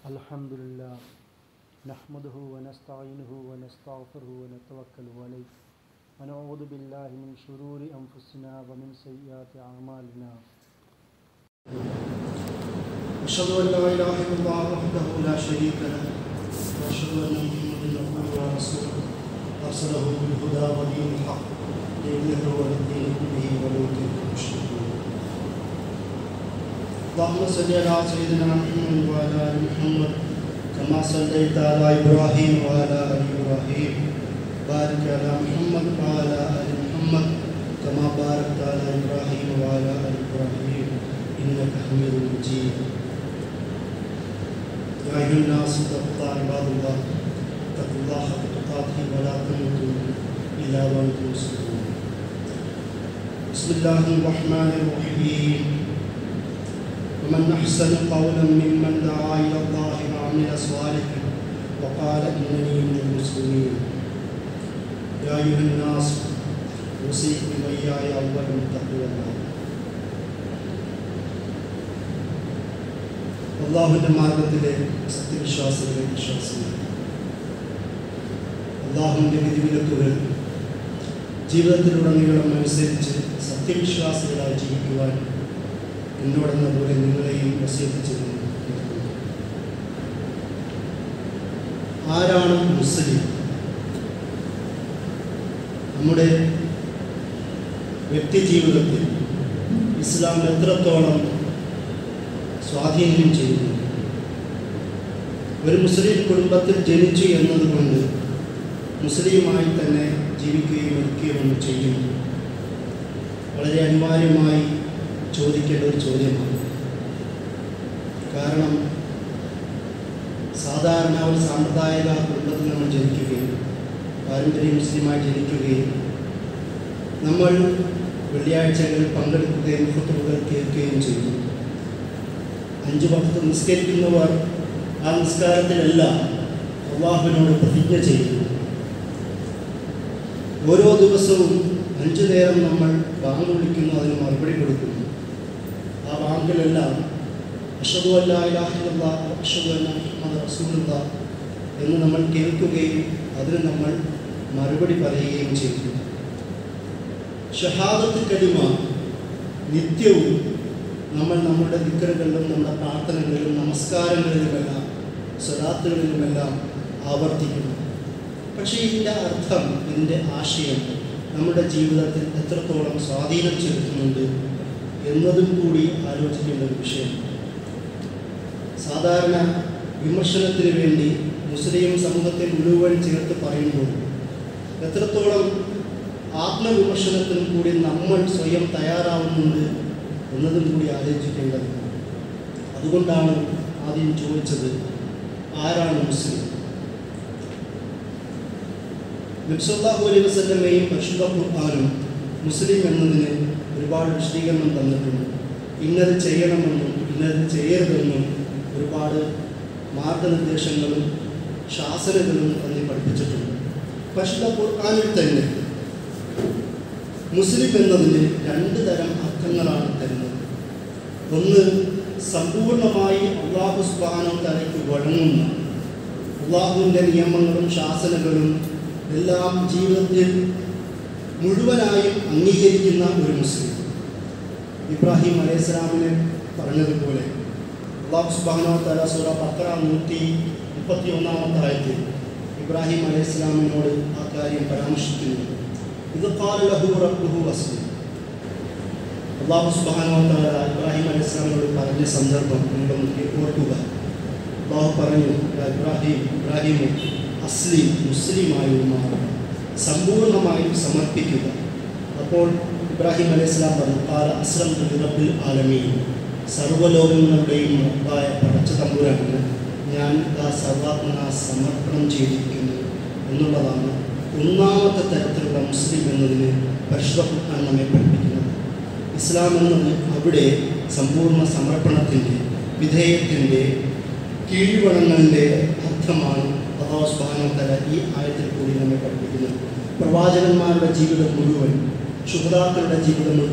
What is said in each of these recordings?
الحمد لله نحمده ونستعينه ونستغفره ونتوكل عليه ونعوذ بالله من شرور أنفسنا ومن سيئات أعمالنا أشهد أن لا إله إلا الله وحده لا شريك له وأشهد أن محمدا عبده ورسوله أرسله بالهدى ودين الحق ليظهره على الدين كله ولو كره المشركون اللهم صل على سيدنا محمد وعلى آل محمد كما صليت على إبراهيم وعلى آل إبراهيم بارك على محمد وعلى آل محمد كما باركت على إبراهيم وعلى آل إبراهيم إنك حميد مجيد يا أيها الناس اتقوا الله عباد الله اتقوا الله حق تقاته ولا تموتن إلا وأنتم مسلمون بسم الله الرحمن الرحيم ومن أحسن قولا ممن دعا إلى الله وعمل صالحا وقال إنني من المسلمين يا أيها الناس أوصيكم وإياي أولا بتقوى الله അള്ളാഹുവിൻ്റെ മാർഗത്തിലെ സത്യവിശ്വാസികളെ വിശ്വാസികൾ അള്ളാഹുവിൻ്റെ വിധിവിലക്കുകൾ ജീവിതത്തിലുടനീളം അനുസരിച്ച് സത്യവിശ്വാസികളായി ജീവിക്കുവാൻ എന്നോടെന്ന പോലെ നിങ്ങളെയും വസീകരിച്ചിരുന്നു ആരാണ് മുസ്ലിം നമ്മുടെ വ്യക്തി ജീവിതത്തിൽ ഇസ്ലാം എത്രത്തോളം സ്വാധീനം ചെയ്യുന്നു ഒരു മുസ്ലിം കുടുംബത്തിൽ ജനിച്ചു എന്നതുകൊണ്ട് മുസ്ലിമായി തന്നെ ജീവിക്കുകയും മരിക്കുകയും ചെയ്യുന്നു വളരെ അനിവാര്യമായി ചോദിക്കേണ്ട ഒരു ചോദ്യമാണ് കാരണം സാധാരണ ഒരു സാമ്പ്രദായിക കുടുംബത്തിൽ നമ്മൾ ജനിക്കുകയും പാരമ്പര്യ മുസ്ലിമായി ജനിക്കുകയും നമ്മൾ വെള്ളിയാഴ്ചകളിൽ പങ്കെടുക്കുകയും ഫുട്ടുകൾ കേൾക്കുകയും ചെയ്യുന്നു അഞ്ച് ഭക്ത് നിസ്കരിക്കുന്നവർ ആ നിസ്കാരത്തിലെല്ലാം അള്ളാഹുവിനോട് പ്രതിജ്ഞ ചെയ്യുന്നു ഓരോ ദിവസവും അഞ്ചു നേരം നമ്മൾ ബാങ്ക് വിളിക്കുന്നു അതിന് മറുപടി കൊടുക്കുന്നു ആ ബാങ്കിലെല്ലാം അഷദു അല്ലാ ഇലാഹില്ല അഷദു അല്ല മുഹമ്മദ് റസൂലുള്ള എന്ന് നമ്മൾ കേൾക്കുകയും അതിന് നമ്മൾ മറുപടി പറയുകയും ചെയ്യുന്നു ഷഹാദത്ത് കലിമ നിത്യവും നമ്മൾ നമ്മുടെ ദിക്കറുകളിലും നമ്മുടെ പ്രാർത്ഥനകളിലും നമസ്കാരങ്ങളിലുമെല്ലാം സ്വലാത്തുകളിലുമെല്ലാം ആവർത്തിക്കുന്നു പക്ഷേ ഇതിൻ്റെ അർത്ഥം ഇതിൻ്റെ ആശയം നമ്മുടെ ജീവിതത്തിൽ എത്രത്തോളം സ്വാധീനം ചെലുത്തുന്നുണ്ട് എന്നതും കൂടി ആലോചിക്കേണ്ട ഒരു വിഷയം സാധാരണ വിമർശനത്തിന് വേണ്ടി മുസ്ലിം സമൂഹത്തെ മുഴുവൻ ചേർത്ത് പറയുമ്പോൾ എത്രത്തോളം ആത്മവിമർശനത്തിനും കൂടി നമ്മൾ സ്വയം തയ്യാറാവുന്നുണ്ട് എന്നതും കൂടി ആലോചിക്കേണ്ടതുണ്ട് അതുകൊണ്ടാണ് ആദ്യം ചോദിച്ചത് ആരാണ് മുസ്ലിം നബ്സല്ലാഹു അലൈഹി വസല്ലമയും പരിശുദ്ധ ഖുർആാനും മുസ്ലിം എന്നതിന് ഒരുപാട് വിശദീകരണം തന്നിട്ടുണ്ട് ഇന്നത് ചെയ്യണമെന്നും ഇന്നത് ചെയ്യരുതെന്നും ഒരുപാട് മാർഗനിർദ്ദേശങ്ങളും ശാസനകളും തന്നെ പഠിപ്പിച്ചിട്ടുണ്ട് പരിശുദ്ധ ഖുർആാനിൽ തന്നെ മുസ്ലിം എന്നതിന് രണ്ട് തരം അർത്ഥങ്ങളാണ് തരുന്നത് ഒന്ന് സമ്പൂർണമായി അള്ളാഹു സുബാനോ തലയ്ക്ക് വഴങ്ങുന്ന അള്ളാഹുവിൻ്റെ നിയമങ്ങളും ശാസനകളും എല്ലാം ജീവിതത്തിൽ മുഴുവനായും അംഗീകരിക്കുന്ന ഒരു മുസ്ലിം ഇബ്രാഹിം അലൈഹിസ്ലാമിനെ പറഞ്ഞതുപോലെ അള്ളാഹു സുബാനോ തല സൂറ പത്ര നൂറ്റി മുപ്പത്തി ഒന്നാമത്തെ ആയത്തിൽ ഇബ്രാഹിം അലൈഹിസ്ലാമിനോട് ആ കാര്യം പരാമർശിക്കുന്നു ഇത് കാലഹു റബ്ബുഹു അസ്ലി അള്ളാഹു സുബാനോ തല ഇബ്രാഹിം അലൈഹിസ്ലാമിനോട് പറഞ്ഞ സന്ദർഭം നിങ്ങളൊന്ന് ഓർക്കുക അള്ളാഹു പറഞ്ഞു ഇബ്രാഹിം ഇബ്രാഹിം അസ്ലിം മുസ്ലിമായി മാറുക സമ്പൂർണ്ണമായും സമർപ്പിക്കുക അപ്പോൾ ഇബ്രാഹിം അലൈഹിസ്ലാം പറഞ്ഞു കാല അസ്ലം റബ്ബിൽ ആലമീൻ സർവ്വലോകങ്ങളുടെയും റബ്ബായ പടച്ച തമ്പുരാന് ഞാൻ ആ സർവാത്മന സമർപ്പണം ചെയ്തിരിക്കുന്നു എന്നുള്ളതാണ് ഒന്നാമത്തെ തരത്തിലുള്ള മുസ്ലിം എന്നതിന് പരിശുദ്ധ ഖുർആൻ നമ്മെ പഠിപ്പിക്കുന്നത് ഇസ്ലാം എന്നത് അവിടെ സമ്പൂർണ്ണ സമർപ്പണത്തിൻ്റെ വിധേയത്തിൻ്റെ കീഴ്വണങ്ങളുടെ അർത്ഥമാണ് അള്ളാഹു സുബ്ഹാനഹു തആല ഈ ആയത്തിൽ കൂടി നമ്മെ പഠിപ്പിക്കുന്നത് പ്രവാചകന്മാരുടെ ജീവിതം മുഴുവൻ ശുഹതാക്കളുടെ ജീവിതം മുഴുവൻ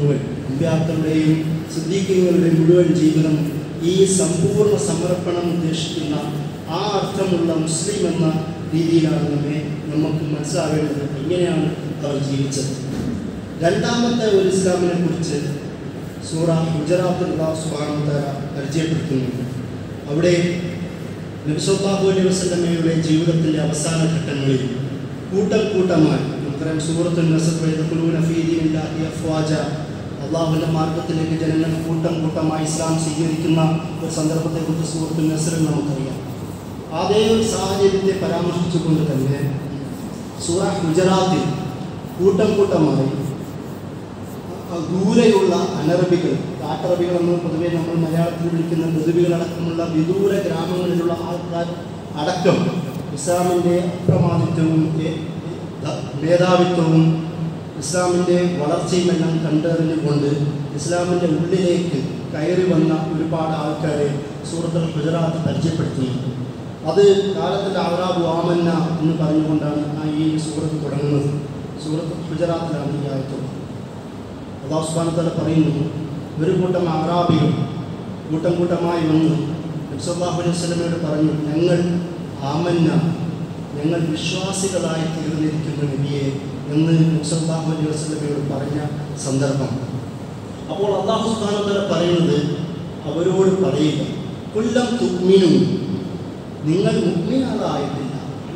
അമ്പ്യാക്കളുടെയും സിദ്ദീഖുകളുടെയും മുഴുവൻ ജീവിതം ഈ സമ്പൂർണ്ണ സമർപ്പണം ഉദ്ദേശിക്കുന്ന ആ അർത്ഥമുള്ള മുസ്ലിം എന്ന രീതിയിലാണ് നമ്മെ നമുക്ക് മനസ്സിലാവേണ്ടത് എങ്ങനെയാണ് അവർ ജീവിച്ചത് രണ്ടാമത്തെ ഒരു ഇസ്ലാമിനെ കുറിച്ച് സൂറ ഗുജറാത്തിൽ സുഹാനത്താര പരിചയപ്പെടുത്തുന്നുണ്ട് അവിടെ നബിസല്ലാഹു അലൈഹി വസല്ലമയുടെ ജീവിതത്തിൻ്റെ അവസാന ഘട്ടങ്ങളിൽ കൂട്ടം കൂട്ടമായി നമുക്കറിയാം സൂറത്തുൽ അഫ്വാജ അള്ളാഹുവിൻ്റെ മാർഗത്തിലേക്ക് ജനങ്ങൾ കൂട്ടം കൂട്ടമായി ഇസ്ലാം സ്വീകരിക്കുന്ന ഒരു സന്ദർഭത്തെക്കുറിച്ച് സൂറത്തുൽ നസറിൽ നമുക്കറിയാം അതേ ഒരു സാഹചര്യത്തെ പരാമർശിച്ചുകൊണ്ട് തന്നെ സൂറ ഗുജറാത്തിൽ കൂട്ടം കൂട്ടമായി ആ ദൂരെയുള്ള അനറബികൾ കാട്ടറബികൾ എന്ന് പൊതുവെ നമ്മൾ മലയാളത്തിൽ വിളിക്കുന്ന മൃദുവികളടക്കമുള്ള വിദൂര ഗ്രാമങ്ങളിലുള്ള ആൾക്കാർ അടക്കം ഇസ്ലാമിൻ്റെ അപ്രമാദിത്വവും ഏ- ധ- മേധാവിത്വവും ഇസ്ലാമിൻ്റെ വളർച്ചയുമെല്ലാം കണ്ടറിഞ്ഞുകൊണ്ട് ഇസ്ലാമിൻ്റെ ഉള്ളിലേക്ക് കയറി വന്ന ഒരുപാട് ആൾക്കാരെ സൂറത്തുൽ ഗുജറാത്ത് പരിചയപ്പെടുത്തുന്നുണ്ട് അത് കാലത്തിൽ അവറാബു ആമന്ന എന്ന് പറഞ്ഞുകൊണ്ടാണ് ആ ഈ സൂറത്ത് തുടങ്ങുന്നത് സൂറത്ത് ഗുജറാത്തിലാണ് ഈ ആയത്തുള്ളത് അള്ളാഹു സുബ്ഹാനഹു പറയുന്നു ഒരു കൂട്ടം അറാബികൾ കൂട്ടം കൂട്ടമായി വന്ന് നബ്സല്ലാഹു അലൈഹി വസല്ലമയോട് പറഞ്ഞു ഞങ്ങൾ ആമന്ന ഞങ്ങൾ വിശ്വാസികളായി തീർന്നിരിക്കുന്ന നബിയെ എന്ന് നബ്സല്ലാഹു അലൈഹി വസല്ലമയോട് പറഞ്ഞ സന്ദർഭം അപ്പോൾ അള്ളാഹു സുബ്ഹാനഹു വതആല പറയുന്നത് അവരോട് പറയുക കുല്ലം തുഗ്മിനു നിങ്ങൾ മുഗ്മിനുകളായിട്ടില്ല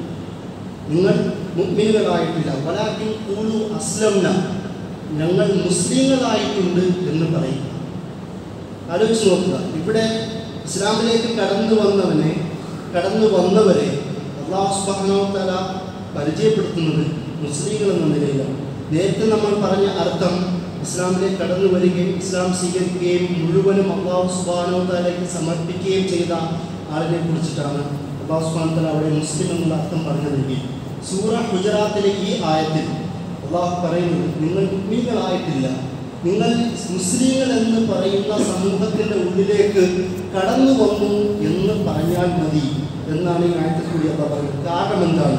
നിങ്ങൾ മുഗ്മിനുകളായിട്ടില്ല വലാക്കിൻ കൂലു അസ്ലംന ഞങ്ങൾ മുസ്ലിങ്ങളായിട്ടുണ്ട് എന്ന് പറയും ആലോചിച്ച് നോക്കുക ഇവിടെ ഇസ്ലാമിലേക്ക് കടന്നു വന്നവനെ കടന്നു വന്നവരെ അള്ളാഹു സുബ്ഹാനഹു തആല പരിചയപ്പെടുത്തുന്നത് മുസ്ലിങ്ങൾ എന്ന നിലയിലാണ് നേരത്തെ നമ്മൾ പറഞ്ഞ അർത്ഥം ഇസ്ലാമിലേക്ക് കടന്നു വരികയും ഇസ്ലാം സ്വീകരിക്കുകയും മുഴുവനും അള്ളാഹു സുബ്ഹാനഹു തആലയ്ക്ക് സമർപ്പിക്കുകയും ചെയ്ത ആളിനെ കുറിച്ചിട്ടാണ് അള്ളാഹു സുബ്ഹാനഹു തആല അവിടെ മുസ്ലിം എന്നുള്ള അർത്ഥം പറഞ്ഞതെങ്കിൽ സൂറ ഗുജറാത്തിലെ ഈ ആയത്തിൽ അള്ളാഹു പറയുന്നത് നിങ്ങൾ മുഗ്മികളായിട്ടില്ല നിങ്ങൾ മുസ്ലിങ്ങൾ എന്ന് പറയുന്ന സമൂഹത്തിൻ്റെ ഉള്ളിലേക്ക് കടന്നു വന്നു എന്ന് പറഞ്ഞാൽ മതി എന്നാണ് ഈ ആയത്തിൽ കൂടി അള്ളാഹ് പറയുന്നത് കാരണം എന്താണ്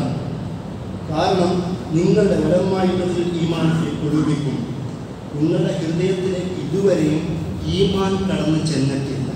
കാരണം നിങ്ങളുടെ ഉടമായിട്ടുള്ളതിൽ ഈമാൻ കൊടുപ്പിക്കും നിങ്ങളുടെ ഹൃദയത്തിലേക്ക് ഇതുവരെയും ഈമാൻ കടന്നു ചെന്നിട്ടില്ല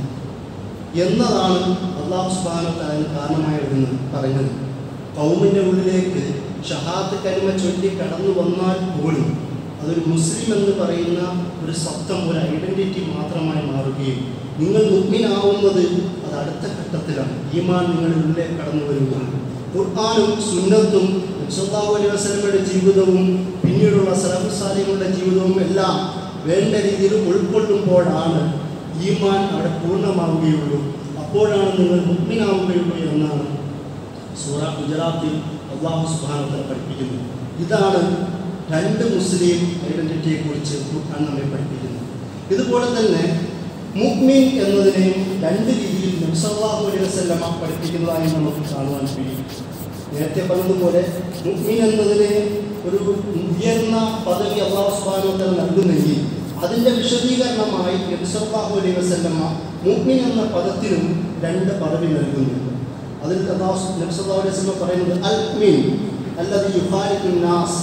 എന്നതാണ് അള്ളാഹു സുബാനത്തായ കാരണമായിരുന്നു പറയുന്നത് കൗമിൻ്റെ ഉള്ളിലേക്ക് ഷഹാത്ത് കരിമ ചൊല്ലി കടന്നു വന്നാൽ പോലും അതൊരു മുസ്ലിം എന്ന് പറയുന്ന ഒരു സത്വം ഒരു ഐഡൻറ്റിറ്റി മാത്രമായി മാറുകയും നിങ്ങൾ മുഗ്മിനാവുന്നത് അത് അടുത്ത ഘട്ടത്തിലാണ് ഈമാൻ നിങ്ങളുടെ ഉള്ളിലേക്ക് കടന്നു വരുന്നത് ഖുർആാനും സുന്നത്തും സല്ലാഹു അലൈഹി വസല്ലമയുടെ ജീവിതവും പിന്നീടുള്ള സലഫുസാലികളുടെ ജീവിതവും എല്ലാം വേണ്ട രീതിയിൽ ഉൾക്കൊള്ളുമ്പോഴാണ് ഈമാൻ അവിടെ പൂർണ്ണമാവുകയുള്ളൂ അപ്പോഴാണ് നിങ്ങൾ മുഗ്മിനാവുകയുള്ളൂ എന്നാണ് സൂറ ഗുജറാത്തിൽ അള്ളാഹു സുബാനത്തെ പഠിപ്പിക്കുന്നു ഇതാണ് രണ്ട് മുസ്ലിം ഐഡന്റിറ്റിയെ കുറിച്ച് ഖുർആൻ നമ്മെ പഠിപ്പിക്കുന്നു ഇതുപോലെ തന്നെ മുഗ്മിൻ എന്നതിനെയും രണ്ട് രീതിയിൽ നബ്സല്ലാഹു അലൈഹി വസല്ലമ പഠിപ്പിക്കുന്നതായി നമുക്ക് കാണുവാൻ കഴിയും നേരത്തെ പറഞ്ഞതുപോലെ മുഗ്മിൻ എന്നതിന് ഒരു ഉയർന്ന പദവി അള്ളാഹു സുബാനോത്തര നൽകുന്നെങ്കിൽ അതിൻ്റെ വിശദീകരണമായി നബ്സല്ലാഹു അലൈഹി വസല്ലമ മുഗ്മിൻ എന്ന പദത്തിനും രണ്ട് പദവി നൽകുന്നു അതിൽ അള്ളാഹു നബ്സല്ലാഹു അലൈഹി വസല്ലമ പറയുന്നത് അൽ മിൻ അല്ലതി യുഖാലിഖു നാസ്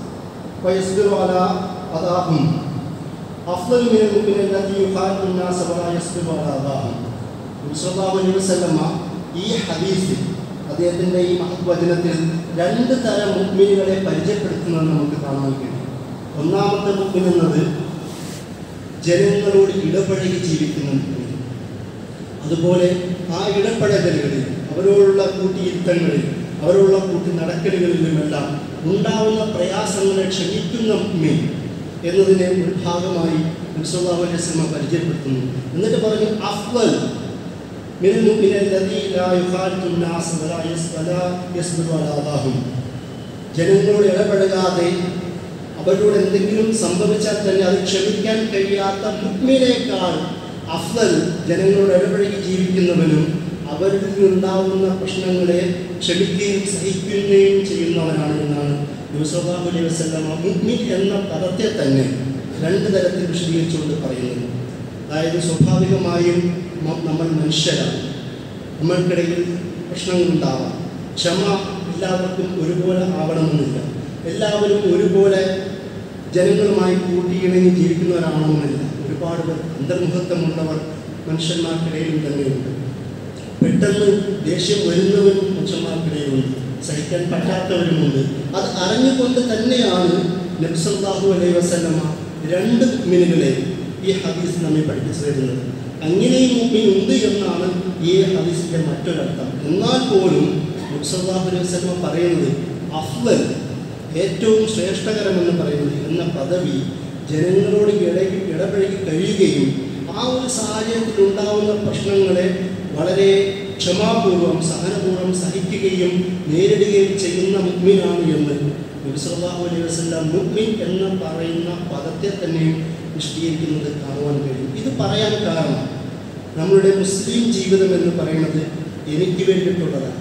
ويصبر على أذاهم أفضل من المؤمن الذي يخالف الناس ولا يصبر على أذاهم സല്ലല്ലാഹു അലൈഹി വസല്ലമ ഈ ഹദീസിൽ അദ്ദേഹത്തിൻ്റെ ഈ മഹത് വചനത്തിൽ രണ്ട് തരം മുഗ്മിനുകളെ പരിചയപ്പെടുത്തുന്നത് നമുക്ക് കാണാൻ കഴിയും ഒന്നാമത്തെ മുഗ്മിൻ എന്നത് ജനങ്ങളോട് ഇടപഴകി ജീവിക്കുന്ന മുഗ്മിൻ അതുപോലെ ആ ഇടപഴകലുകളിൽ അവരോടുള്ള കൂട്ടിയിരുത്തങ്ങളിൽ അവരോടുള്ള കൂട്ടി നടക്കലുകളിലുമെല്ലാം ഉണ്ടാവുന്ന പ്രയാസങ്ങളെ ക്ഷമിക്കുന്ന മുഗ്മിൻ എന്നതിനെ ഒരു ഭാഗമായി നബ്സല്ലാഹു അലൈഹി വസല്ലമ പരിചയപ്പെടുത്തുന്നു എന്നിട്ട് പറഞ്ഞു അഫ്വൽ من المؤمن الذي لا يخالط الناس ولا يس- ولا يصبر على أذاهم ജനങ്ങളോട് ഇടപെടാതെ അവരോട് എന്തെങ്കിലും സംഭവിച്ചാൽ തന്നെ അത് ക്ഷമിക്കാൻ കഴിയാത്ത മുഗ്മിനേക്കാൾ അഫ്ദൽ ജനങ്ങളോട് ഇടപഴകി ജീവിക്കുന്നവനും അവരിൽ നിന്നുണ്ടാവുന്ന പ്രശ്നങ്ങളെ ക്ഷമിക്കുകയും സഹിക്കുകയും ചെയ്യുന്നവനാണ് എന്നാണ് യൂസഫാബ് അലൈഹി വസ്ലമ മുഗ്മിൻ എന്ന പദത്തെ തന്നെ രണ്ട് തരത്തിൽ വിശദീകരിച്ചുകൊണ്ട് പറയുന്നത് അതായത് സ്വാഭാവികമായും മ- നമ്മൾ മനുഷ്യരാണ് നമ്മൾക്കിടയിൽ പ്രശ്നങ്ങളുണ്ടാവാം ക്ഷമ എല്ലാവർക്കും ഒരുപോലെ ആവണമെന്നില്ല എല്ലാവരും ഒരുപോലെ ജനങ്ങളുമായി കൂട്ടിയിണങ്ങി ജീവിക്കുന്നവരാവണമെന്നില്ല ഒരുപാട് പേർ അന്തർമുഖത്വമുള്ളവർ മനുഷ്യന്മാർക്കിടയിലും തന്നെയുണ്ട് പെട്ടെന്ന് ദേഷ്യം വരുന്നവരും മനുഷ്യന്മാർക്കിടയിലുണ്ട് സഹിക്കാൻ പറ്റാത്തവരുമുണ്ട് അത് അറിഞ്ഞുകൊണ്ട് തന്നെയാണ് നബ്സല്ലാഹു അലൈഹി വസല്ലമ രണ്ട് മുഅ്മിനുകളെ ഈ ഹദീസ് നമ്മെ പഠിപ്പിച്ചു തരുന്നത് അങ്ങനെയും മുമ്പിൽ ഉണ്ട് എന്നാണ് ഈ ഹദീസിന്റെ മറ്റൊരർത്ഥം എന്നാൽ പോലും നബ്സല്ലാഹു അലൈഹി വസല്ലമ പറയുന്നത് അഫ്വൽ ഏറ്റവും ശ്രേഷ്ഠകരമെന്ന് പറയുന്നത് എന്ന പദവി ജനങ്ങളോട് ഇടയിൽ ഇടപഴകി കഴിയുകയും ആ ഒരു സാഹചര്യത്തിൽ ഉണ്ടാവുന്ന പ്രശ്നങ്ങളെ വളരെ ക്ഷമാപൂർവം സഹനപൂർവ്വം സഹിക്കുകയും നേരിടുകയും ചെയ്യുന്ന മുഗ്മിനാണ് എന്ന് നബിസ്വല്ലാഹു അലൈഹി വസല്ലം മുഗ്മിൻ എന്ന് പറയുന്ന പദത്തെ തന്നെയും വിശദീകരിക്കുന്നത് കാണുവാൻ കഴിയും ഇത് പറയാൻ കാരണം നമ്മളുടെ മുസ്ലിം ജീവിതം എന്ന് പറയുന്നത് എനിക്ക് വേണ്ടിയിട്ടുള്ളതല്ല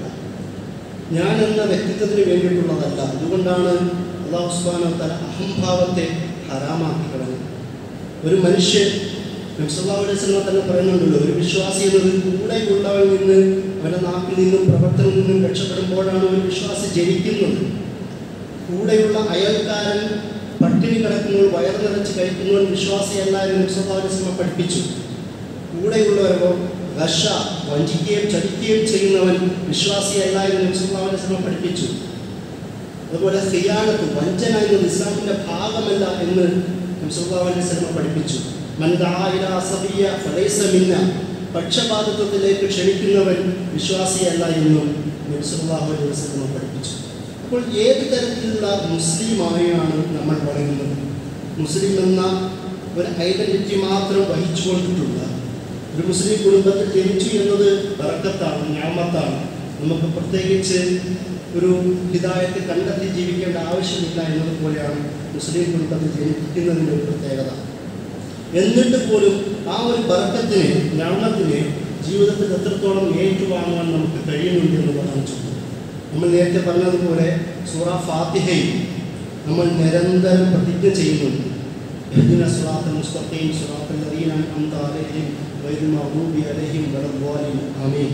ഞാൻ എന്ന വ്യക്തിത്വത്തിന് വേണ്ടിയിട്ടുള്ളതല്ല അതുകൊണ്ടാണ് അള്ളാഹു സുബ്ഹാനഹു വ തആല അഹംഭാവത്തെ ഹറാമാക്കി കളഞ്ഞു ഒരു മനുഷ്യൻ നബ്സല്ലാസ്ലമ തന്നെ പറയുന്നുണ്ടല്ലോ ഒരു വിശ്വാസി എന്നത് കൂടെയുള്ളവരിൽ നിന്ന് അവൻ്റെ നാക്കിൽ നിന്നും പ്രവർത്തനത്തിൽ നിന്നും രക്ഷപ്പെടുമ്പോഴാണ് ഒരു വിശ്വാസി ജനിക്കുന്നത് കൂടെയുള്ള അയൽക്കാരൻ പട്ടിണി കിടക്കുമ്പോൾ വയർ നിറച്ച് കഴിക്കുന്നവൻ വിശ്വാസിയല്ല എന്ന് നബ്സല്ലാസ്ലമ പഠിപ്പിച്ചു കൂടെയുള്ളവരോ റഷ വഞ്ചിക്കുകയും ചതിക്കുകയും ചെയ്യുന്നവൻ വിശ്വാസിയല്ല എന്ന് നബ്സല്ലാസ്ലമ പഠിപ്പിച്ചു അതുപോലെ ഖിയാനത്ത് വഞ്ചന എന്നത് ഇസ്ലാമിൻ്റെ ഭാഗമല്ല എന്ന് നബ്സല്ലാസ്ലമ പഠിപ്പിച്ചു മൻദായില അസബിയ ഫലൈസ മിന്ന പക്ഷപാതിത്വത്തിലേക്ക് ക്ഷണിക്കുന്നവൻ വിശ്വാസിയല്ല എന്നും നബ്സല്ലാഹു അലൈഹി വസല്ലമ പഠിപ്പിച്ചു അപ്പോൾ ഏത് തരത്തിലുള്ള മുസ്ലിമായാണ് നമ്മൾ പറയുന്നത് മുസ്ലിം എന്ന ഒരു ഐഡന്റിറ്റി മാത്രം വഹിച്ചുകൊണ്ടിട്ടുള്ള ഒരു മുസ്ലിം കുടുംബത്തിൽ ജനിച്ചു എന്നത് ബറക്കത്താണ് ഞാമത്താണ് നമുക്ക് പ്രത്യേകിച്ച് ഒരു ഹിതായത്തെ കണ്ടെത്തി ജീവിക്കേണ്ട ആവശ്യമില്ല എന്നതുപോലെയാണ് മുസ്ലിം കുടുംബത്തിൽ ജനിപ്പിക്കുന്നതിൻ്റെ ഒരു പ്രത്യേകത എന്നിട്ട് പോലും ആ ഒരു ബർക്കത്തിനെ ഞാമത്തിനെ ജീവിതത്തിൽ എത്രത്തോളം ഏറ്റുവാങ്ങുവാൻ നമുക്ക് കഴിയുന്നുണ്ട് എന്നുള്ളതാണ് ചോദ്യം നമ്മൾ നേരത്തെ പറഞ്ഞതുപോലെ സൂറ ഫാത്തിഹയിൽ നമ്മൾ നിരന്തരം പ്രതിജ്ഞ ചെയ്യുന്നുണ്ട് اهدنا الصراط المستقيم صراط الذين انعمت عليهم غير المغضوب عليهم ولا الضالين آمين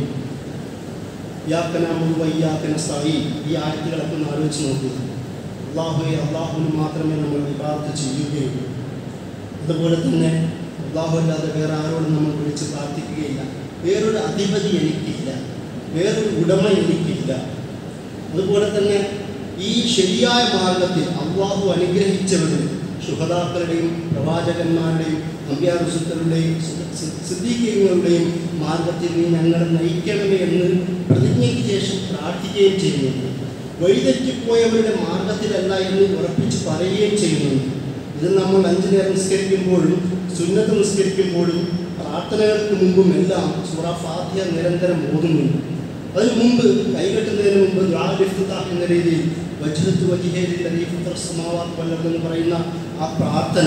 ഇയാക്ക നാമുൽ വയ്യാക്ക നസ്തഈൻ ഈ ആയത്തുകളൊക്കെ ഒന്ന് ആലോചിച്ച് നോക്കുക അള്ളാഹുവെ അള്ളാഹുവിന് മാത്രമേ നമ്മൾ വിഭാഗത്ത് ചെയ്യുകയുള്ളൂ അതുപോലെ തന്നെ അള്ളാഹു അല്ലാതെ വേറെ ആരോടും നമ്മൾ വിളിച്ച് പ്രാർത്ഥിക്കുകയില്ല വേറൊരു അധിപതി എനിക്കില്ല വേറൊരു ഉടമ എനിക്കില്ല അതുപോലെ തന്നെ ഈ ശരിയായ മാർഗത്തിൽ അള്ളാഹു അനുഗ്രഹിച്ചവരിൽ ശുഹതാക്കളുടെയും പ്രവാചകന്മാരുടെയും അമ്പ്യാറുസുത്തരുടെയും സിദ്ധീകങ്ങളുടെയും മാർഗത്തിൽ നീ ഞങ്ങളെ നയിക്കണമേ എന്ന് പ്രതിജ്ഞയ്ക്ക് ശേഷം പ്രാർത്ഥിക്കുകയും ചെയ്യുന്നുണ്ട് വഴിതെറ്റിപ്പോയവരുടെ മാർഗത്തിലല്ല എന്ന് ഉറപ്പിച്ച് പറയുകയും ചെയ്യുന്നുണ്ട് ഇത് നമ്മൾ അഞ്ചു നേരം നിസ്കരിക്കുമ്പോഴും സുന്നത്ത് നിസ്കരിക്കുമ്പോഴും പ്രാർത്ഥനകൾക്ക് മുമ്പും എല്ലാം സൂറ ഫാത്തിഹ നിരന്തരം ഓതുന്നുണ്ട് അതിനു മുമ്പ് കൈകെട്ടുന്നതിന് മുമ്പ് ദ്വാരിഫുത്ത എന്ന രീതിയിൽ വജ്രത്ത് വജിഹേരി സമാവാത്ത് വല്ലം എന്ന് പറയുന്ന ആ പ്രാർത്ഥന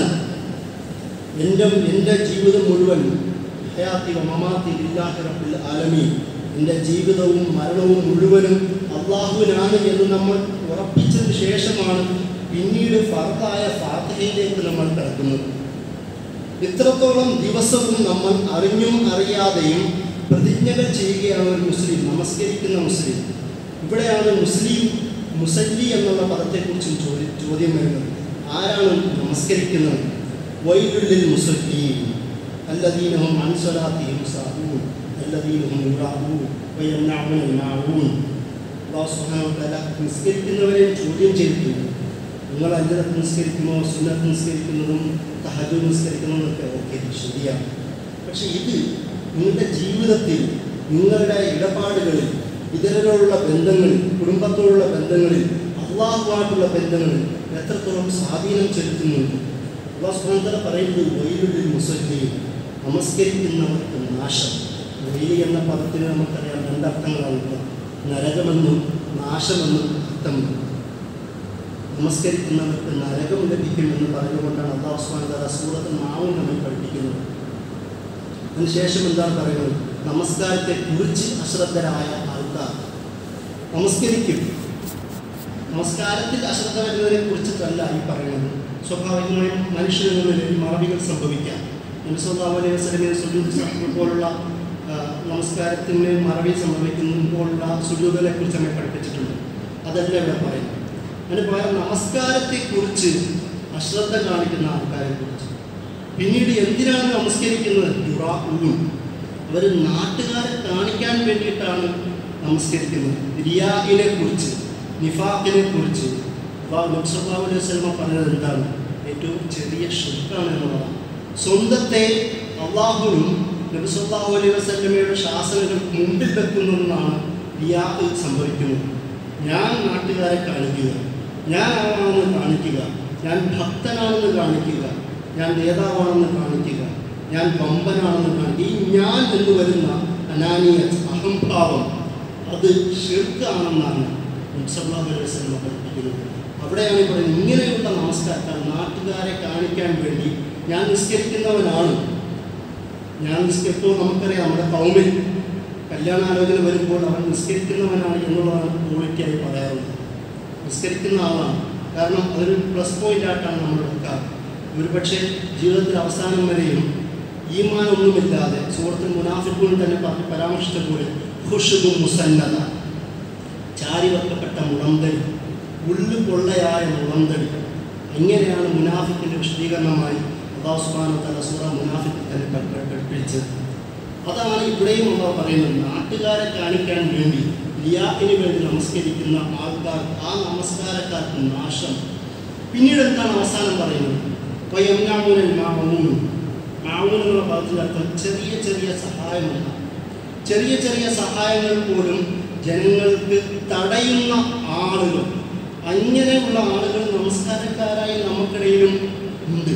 എൻ്റെ എൻ്റെ ജീവിതം മുഴുവൻ ഹയാത്തി മമാത്തി ഇല്ലാഹി റബ്ബിൽ ആലമീൻ എൻ്റെ ജീവിതവും മരണവും മുഴുവനും അള്ളാഹുവിനാണ് എന്ന് നമ്മൾ ഉറപ്പിച്ചതിന് ശേഷമാണ് പിന്നീട് ഫർദായ ഫാത്തിഹയിലേക്ക് നമ്മൾ കിടക്കുന്നത് ഇത്രത്തോളം ദിവസവും നമ്മൾ അറിഞ്ഞും അറിയാതെയും പ്രതിജ്ഞകൾ ചെയ്യുകയാണ് ഒരു മുസ്ലിം നമസ്കരിക്കുന്ന മുസ്ലിം ഇവിടെയാണ് മുസ്ലിം മുസല്ലി എന്നുള്ള പദത്തെക്കുറിച്ചും ചോദ്യം ചോദ്യം വരുന്നത് ആരാണ് നമസ്കരിക്കുന്നത് വൈലുള്ളിൽ മുസല്ലീൻ അല്ലദീനഹും അൻസ്വലാത്തിഹിം സാഹൂൻ അല്ലദീനഹും യുറാഊൻ വയംനഊന മാഊൻ അല്ലാഹു സുബ്ഹാനഹു വ തആല നിസ്കരിക്കുന്നവരെ ചോദ്യം ചെയ്തിട്ടുണ്ട് നിങ്ങൾ അഞ്ചരത്ത് നിസ്കരിക്കുമോ സുന്നത്ത് നിസ്കരിക്കുന്നതും തഹജു നിസ്കരിക്കുന്നതൊക്കെ ഓക്കെ ശരിയാണ് പക്ഷെ ഇത് നിങ്ങളുടെ ജീവിതത്തിൽ നിങ്ങളുടെ ഇടപാടുകളിൽ ഇതരരോടുള്ള ബന്ധങ്ങളിൽ കുടുംബത്തോടുള്ള ബന്ധങ്ങളിൽ അള്ളാഹുമായിട്ടുള്ള ബന്ധങ്ങളിൽ എത്രത്തോളം സ്വാധീനം ചെലുത്തുന്നുണ്ട് അള്ളാഹു സുബ്ഹാനഹു പറയുന്നത് വൈലുള്ളിൽ മുസല്ലിയും നമസ്കരിക്കുന്നവർക്ക് നാശം വെയിലി എന്ന പദത്തിന് നമുക്കറിയാം രണ്ടർത്ഥങ്ങളാണ് നരകമെന്നും നാശമെന്നും അർത്ഥമുണ്ട് നമസ്കരിക്കുന്നവർക്ക് നരകം ലഭിക്കുമെന്ന് പറഞ്ഞുകൊണ്ടാണ് അള്ളാഹു സുബ്ഹാനഹു സൂറത്ത് മാവും നമ്മെ പഠിപ്പിക്കുന്നത് അതിനുശേഷം എന്താണ് പറയുന്നത് നമസ്കാരത്തെ കുറിച്ച് അശ്രദ്ധരായ ആൾക്കാർ നമസ്കരിക്കും നമസ്കാരത്തിൽ അശ്രദ്ധ വരുന്നതിനെ കുറിച്ചിട്ടല്ല ഈ പറയുന്നത് സ്വാഭാവികമായും മനുഷ്യനുള്ളിൽ മറവികൾ സംഭവിക്കാം നബിസ്വല്ലാഹു അലൈഹി വസല്ലമയെ സുജൂദ് പോലുള്ള ആ, നമസ്കാരത്തിന് മറവി സംഭവിക്കുമ്പോഴുള്ള സുജൂദുകളെ കുറിച്ച് നമ്മെ പഠിപ്പിച്ചിട്ടുണ്ട് അതല്ല ഇവിടെ പറയുന്നത് അതിന് പകരം നമസ്കാരത്തെക്കുറിച്ച് അശ്രദ്ധ കാണിക്കുന്ന ആൾക്കാരെ കുറിച്ച് പിന്നീട് എന്തിനാണ് നമസ്കരിക്കുന്നത് യുറാഊൻ അവർ നാട്ടുകാരെ കാണിക്കാൻ വേണ്ടിയിട്ടാണ് നമസ്കരിക്കുന്നത് റിയാഹിനെ കുറിച്ച് നിഫാഖിനെ കുറിച്ച് നബ്സല്ലാഹു അലൈഹി സ്വലമ പറഞ്ഞത് എന്താണ് ഏറ്റവും ചെറിയ ഷിർക്കാണ് എന്നുള്ളതാണ് സ്വന്തത്തെ അള്ളാഹുനും നബിസല്ലാഹു അലൈഹി വസല്ലമയുടെ ശാസനകൾക്ക് മുമ്പിൽ വെക്കുന്നതെന്നാണ് റിയാഹ് സംഭവിക്കുന്നത് ഞാൻ നാട്ടുകാരെ കാണിക്കുക ഞാൻ ആളാണെന്ന് കാണിക്കുക ഞാൻ ഭക്തനാണെന്ന് കാണിക്കുക ഞാൻ നേതാവാണെന്ന് കാണിക്കുക ഞാൻ വമ്പനാണെന്ന് കാണിക്കുക ഈ ഞാൻ എന്ന് വരുന്ന അനാനിയ അഹംഭാവം അത് ഷിർക്കാണെന്നാണ് നബ്സല്ലാഹു അലൈഹി വസല്ലമ പഠിപ്പിക്കുന്നത് അവിടെയാണ് ഈ പറയുന്നത് ഇങ്ങനെയുള്ള നമസ്കാരം നാട്ടുകാരെ കാണിക്കാൻ വേണ്ടി ഞാൻ നിസ്കരിക്കുന്നവനാണ് ഞാൻ നിസ്കരിപ്പോൾ നമുക്കറിയാം നമ്മുടെ കൗമിൽ കല്യാണാലോചന വരുമ്പോൾ അവൻ നിസ്കരിക്കുന്നവനാണ് എന്നുള്ളതാണ് ക്വാളിറ്റിയായി പറയാറുള്ളത് നിസ്കരിക്കുന്ന ആളാണ് കാരണം അതൊരു പ്ലസ് പോയിന്റ് ആയിട്ടാണ് നമ്മൾ എടുക്കാറ് ഒരുപക്ഷെ ജീവിതത്തിൽ അവസാനം വരെയും ഈമാനൊന്നുമില്ലാതെ സുഹൃത്തിൽ മുനാഫിക്കുകൾ തന്നെ പറഞ്ഞ് പരാമർശിച്ച പോലെ ഹുഷുബും മുസന്നത ചാരി വെക്കപ്പെട്ട മുളന്തടി ഉള്ളു പൊള്ളയായ മുളന്തടി ഇങ്ങനെയാണ് മുനാഫിക്കിൻ്റെ വിശദീകരണമായി അള്ളാഹുസ്മാന തല സൂറ മുനാഫിക്ക് തന്നെ പഠിപ്പിച്ചത് അതാണ് ഇവിടെയും അള്ളാഹ് പറയുന്നത് നാട്ടുകാരെ കാണിക്കാൻ വേണ്ടി ലിയാഹിന് വേണ്ടി നമസ്കരിക്കുന്ന ആൾക്കാർ ആ നമസ്കാരക്കാർക്ക് നാശം പിന്നീട് എന്താണ് അവസാനം പറയുന്നത് വയംനാമൂനൻ മാമൂൻ മാമൂൻ എന്നുള്ള പദത്തിൻ്റെ അർത്ഥം ചെറിയ ചെറിയ സഹായമല്ല ചെറിയ ചെറിയ സഹായങ്ങൾ പോലും ജനങ്ങൾക്ക് തടയുന്ന ആളുകൾ അങ്ങനെയുള്ള ആളുകൾ നമസ്കാരക്കാരായി നമുക്കിടയിലും ഉണ്ട്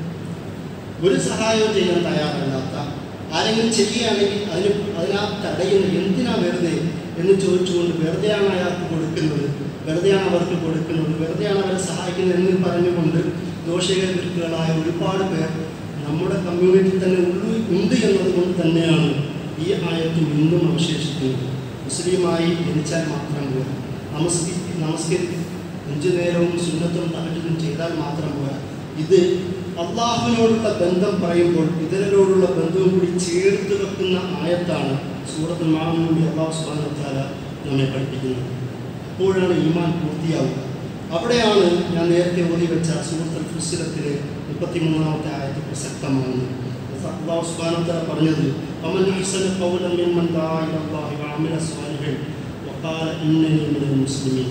ഒരു സഹായവും ചെയ്യാൻ തയ്യാറല്ലാത്ത ആരെങ്കിലും ചെയ്യുകയാണെങ്കിൽ അതിന് അതിനാ തടയുന്ന എന്തിനാ വെറുതെ എന്ന് ചോദിച്ചുകൊണ്ട് വെറുതെയാണ് അയാൾക്ക് കൊടുക്കുന്നത് വെറുതെയാണ് അവർക്ക് കൊടുക്കുന്നത് വെറുതെയാണ് അവരെ സഹായിക്കുന്നത് എന്ന് പറഞ്ഞുകൊണ്ട് ദോഷകൃത്തുക്കളായ ഒരുപാട് പേർ നമ്മുടെ കമ്മ്യൂണിറ്റി തന്നെ ഉള്ളു ഉണ്ട് എന്നതുകൊണ്ട് തന്നെയാണ് ഈ ആയത്തും ഇന്നും അവശേഷിക്കുന്നത് മുസ്ലിമായി ജനിച്ചാൽ മാത്രം പോരാ നമസ്കരി നമസ്കരി അഞ്ചു നേരവും സുന്നത്തും തഹജും ചെയ്താൽ മാത്രം പോരാ ഇത് അള്ളാഹുവിനോടുള്ള ബന്ധം പറയുമ്പോൾ ഇതരരോടുള്ള ബന്ധവും കൂടി ചേർത്ത് വെക്കുന്ന ആയത്താണ് സൂറത്ത് മാമൂടി അള്ളാഹു സുബാന നമ്മെ പഠിപ്പിക്കുന്നത് അപ്പോഴാണ് ഈമാൻ പൂർത്തിയാവുക അവിടെയാണ് ഞാൻ നേരത്തെ ഓതി വെച്ച സൂറത്ത് ഫുസിലത്തിലെ മുപ്പത്തിമൂന്നാമത്തെ ആയത്ത് പ്രസക്തമാകുന്നത് അള്ളാഹു സുബാന പറഞ്ഞത് അമൻ ഹസന ഖൗലൻ മിമ്മൻ ദാ ഇലല്ലാഹി വഅമില സ്വാലിഹൻ വഖാല ഇന്നനി മിനൽ മുസ്ലിമീൻ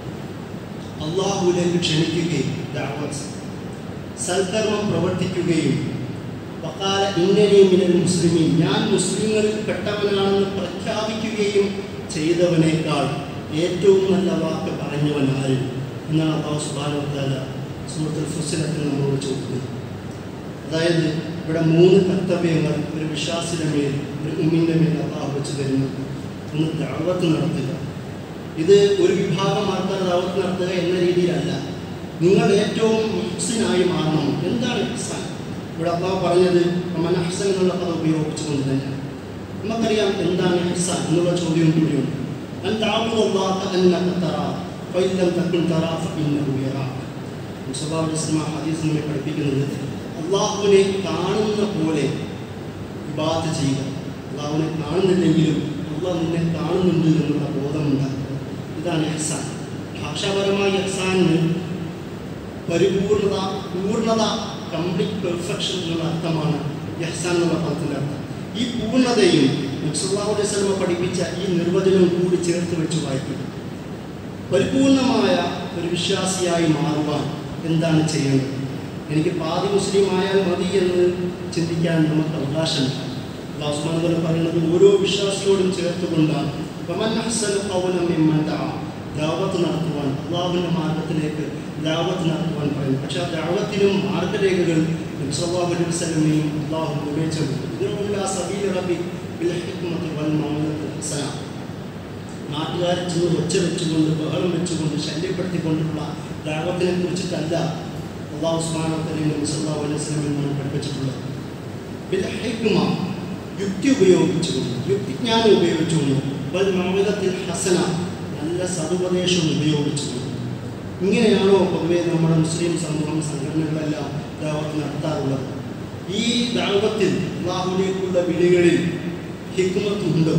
അള്ളാഹുവിലേക്ക് ക്ഷണിക്കുകയും ദഅവത്ത് സൽക്കർമ്മം പ്രവർത്തിക്കുകയും വക്കാല ഇന്നലെ മിനൽ മുസ്ലിമീൻ ഞാൻ മുസ്ലിങ്ങളിൽ പെട്ടവനാണെന്ന് പ്രഖ്യാപിക്കുകയും ചെയ്തവനേക്കാൾ ഏറ്റവും നല്ല വാക്ക് പറഞ്ഞവൻ ആര് എന്നാണ് അള്ളാഹു സുബാനുത്താല സുഹൃത്തുൽ ഫുസിലത്തിൽ നമ്മളോട് ചോദിക്കുന്നത് അതായത് ഇവിടെ മൂന്ന് കർത്തവ്യങ്ങൾ ഒരു വിശ്വാസിയുടെ മേൽ ഒരു ഉമ്മിൻ്റെ മേൽ അള്ളാഹു വെച്ച് തരുന്നു ഒന്ന് ദാവത്ത് നടത്തുക ഇത് ഒരു വിഭാഗം ആൾക്കാർ ദാവത്ത് നടത്തുക എന്ന രീതിയിലല്ല നിങ്ങൾ ഏറ്റവും മുഹ്സിനായി മാറണം എന്താണ് ഇഹ്സാൻ ഇവിടെ അള്ളാഹ് പറഞ്ഞത് അമ്മൻ ഹസൻ എന്നുള്ള പദം ഉപയോഗിച്ചുകൊണ്ട് തന്നെ നമുക്കറിയാം എന്താണ് ഇഹ്സാൻ എന്നുള്ള ചോദ്യം കൂടിയുണ്ട് അൻ താബുദ് അല്ലാഹ അന്നക തറാ ഫഇൻ ലം തകുൻ തറാ ഫഇന്നഹു യറാക മുസല്ലാഹു അലൈഹി വസല്ലം ഹദീസ് നമ്മെ പഠിപ്പിക്കുന്നത് അള്ളാഹുവിനെ കാണുന്ന പോലെ ഇബാദത്ത് ചെയ്യുക അള്ളാഹുവിനെ കാണുന്നില്ലെങ്കിലും അള്ളാഹ് നിന്നെ കാണുന്നുണ്ട് എന്നുള്ള ബോധമുണ്ടാക്കുക ഇതാണ് ഇഹ്സാൻ ഭാഷാപരമായ ഇഹ്സാനിന് പരിപൂർണത പൂർണ്ണത കംപ്ലീറ്റ് പെർഫെക്ഷൻ എന്നുള്ള അർത്ഥമാണ് യഹ്സാൻ എന്നുള്ള പദത്തിൻ്റെ അർത്ഥം ഈ പൂർണ്ണതയും നബ്സല്ലാഹു അലൈഹി സ്വലമ പഠിപ്പിച്ച ഈ നിർവചനവും കൂടി ചേർത്ത് വെച്ച് വായിക്കും പരിപൂർണമായ ഒരു വിശ്വാസിയായി മാറുവാൻ എന്താണ് ചെയ്യേണ്ടത് എനിക്ക് പാതി മുസ്ലിം ആയാൽ മതി എന്ന് ചിന്തിക്കാൻ നമുക്ക് അവകാശമില്ല അള്ളാഹുസ്മാൻ പറയുന്നത് ഓരോ വിശ്വാസിയോടും ചേർത്തുകൊണ്ടാണ് വമൻ അഹ്സന ഖൗലൻ മിമ്മൻ ദഅ ദാവത്ത് നടത്തുവാൻ അള്ളാഹുവിൻ്റെ മാർഗത്തിലേക്ക് ദാവത്ത് നടത്തുവാൻ പറയുന്നു പക്ഷേ ആ ദാവത്തിനും മാർഗരേഖകൾ നബ്സല്ലാഹു അലൈഹി വസല്ലമയും അള്ളാഹു ഉപയോഗിച്ചിട്ടുണ്ട് ഇതിനുള്ള സബീൽ റബി ബിൽ ഹിക്മത്തി വൽ മൗലത്തിൽ ഹസന നാട്ടുകാരെ ചെന്ന് ഒച്ച വെച്ചുകൊണ്ട് ബഹളം വെച്ചുകൊണ്ട് ശല്യപ്പെടുത്തിക്കൊണ്ടുള്ള ദാവത്തിനെ കുറിച്ചിട്ടല്ല അള്ളാഹു സ്മാനത്തിനെയും നബ്സല്ലാഹു അലൈഹി വസല്ലമയും നമ്മൾ പഠിപ്പിച്ചിട്ടുള്ളത് ബിൽ ഹിക്മ യുക്തി ഉപയോഗിച്ചുകൊണ്ട് യുക്തിജ്ഞാനം ഉപയോഗിച്ചുകൊണ്ട് വൽ മൗലത്തിൽ ഹസന നല്ല സതുപദേശം ഉപയോഗിച്ചുകൊണ്ട് ഇങ്ങനെയാണോ പൊതുവേ നമ്മുടെ മുസ്ലിം സമൂഹം സംഘടനകളെല്ലാം ദാവത്ത് നടത്താറുള്ളത് ഈ ദാവത്തിൽ അള്ളാഹുലേക്കുള്ള വിളികളിൽ ഹിക്മത്തുണ്ട്